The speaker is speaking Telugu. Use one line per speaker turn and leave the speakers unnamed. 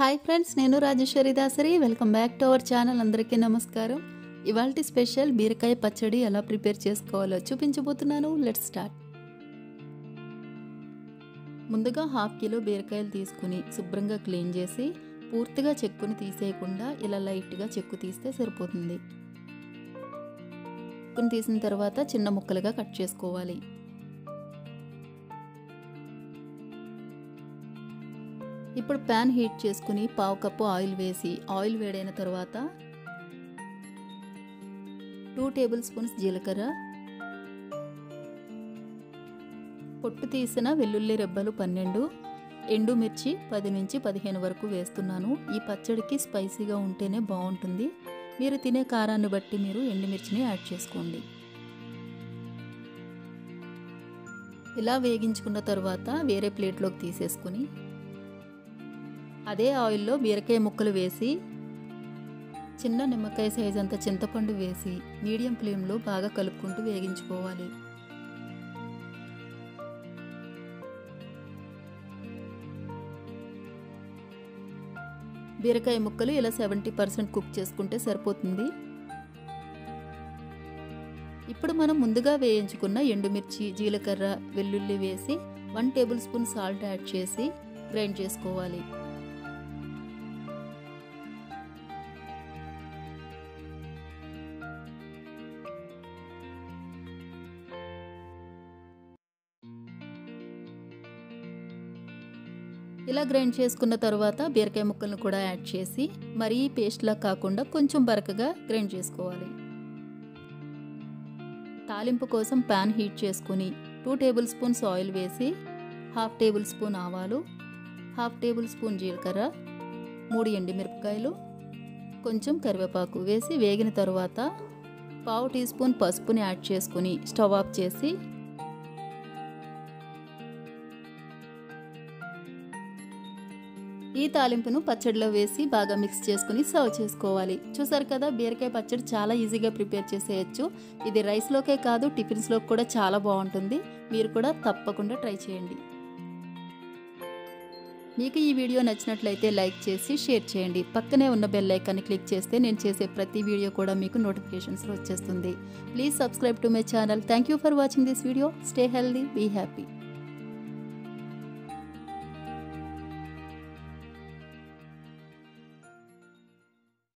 హాయ్ ఫ్రెండ్స్ నేను Rajeswari Dasari welcome back to our channel అందరికీ నమస్కారం ఇవాళ స్పెషల్ బీరకాయ పచ్చడి ఎలా ప్రిపేర్ చేసుకోవాలో చూపించబోతున్నాను లెట్స్ స్టార్ట్ ముందుగా హాఫ్ కిలో బీరకాయలు తీసుకుని శుభ్రంగా క్లీన్ చేసి పూర్తిగా చెక్కుని తీసేయకుండా ఇలా లైట్గా చెక్కు తీస్తే సరిపోతుంది చెక్కుని తీసిన తర్వాత చిన్న ముక్కలుగా కట్ చేసుకోవాలి ఇప్పుడు ప్యాన్ హీట్ చేసుకుని పావు కప్పు ఆయిల్ వేసి ఆయిల్ వేడైన తర్వాత టూ టేబుల్ స్పూన్స్ జీలకర్ర పొట్టు తీసిన వెల్లుల్లి రెబ్బలు పన్నెండు ఎండుమిర్చి పది నుంచి పదిహేను వరకు వేస్తున్నాను ఈ పచ్చడికి స్పైసీగా ఉంటేనే బాగుంటుంది మీరు తినే కారాన్ని బట్టి మీరు ఎండుమిర్చిని యాడ్ చేసుకోండి ఇలా వేగించుకున్న తర్వాత వేరే ప్లేట్లోకి తీసేసుకుని అదే ఆయిల్లో బీరకాయ ముక్కలు వేసి చిన్న నిమ్మకాయ సైజ్ అంత చింతపండు వేసి మీడియం ఫ్లేమ్లో బాగా కలుపుకుంటూ వేగించుకోవాలి బీరకాయ ముక్కలు ఇలా సెవెంటీ పర్సెంట్ కుక్ చేసుకుంటే సరిపోతుంది ఇప్పుడు మనం ముందుగా వేయించుకున్న ఎండుమిర్చి జీలకర్ర వెల్లుల్లి వేసి one tablespoon salt add చేసి గ్రైండ్ చేసుకోవాలి ఇలా గ్రైండ్ చేసుకున్న తర్వాత బీరకాయ ముక్కలను కూడా యాడ్ చేసి మరీ పేస్ట్లా కాకుండా కొంచెం బరకగా గ్రైండ్ చేసుకోవాలి తాలింపు కోసం ప్యాన్ హీట్ చేసుకుని టూ టేబుల్ స్పూన్స్ ఆయిల్ వేసి హాఫ్ టేబుల్ స్పూన్ ఆవాలు హాఫ్ టేబుల్ స్పూన్ జీలకర్ర మూడు ఎండుమిరపకాయలు కొంచెం కరివేపాకు వేసి వేగిన తర్వాత పావు టీ స్పూన్ పసుపుని యాడ్ చేసుకుని స్టవ్ ఆఫ్ చేసి ఈ తాలింపును పచ్చడిలో వేసి బాగా మిక్స్ చేసుకుని సర్వ్ చేసుకోవాలి చూసారు కదా బీరకాయ పచ్చడి చాలా ఈజీగా ప్రిపేర్ చేసేయచ్చు ఇది రైస్లోకే కాదు టిఫిన్స్లోకి కూడా చాలా బాగుంటుంది మీరు కూడా తప్పకుండా ట్రై చేయండి మీకు ఈ వీడియో నచ్చినట్లయితే లైక్ చేసి షేర్ చేయండి పక్కనే ఉన్న బెల్ ఐకాన్ని క్లిక్ చేస్తే నేను చేసే ప్రతి వీడియో కూడా మీకు నోటిఫికేషన్స్లో వచ్చేస్తుంది please subscribe to my channel thank you for watching this video stay healthy be happy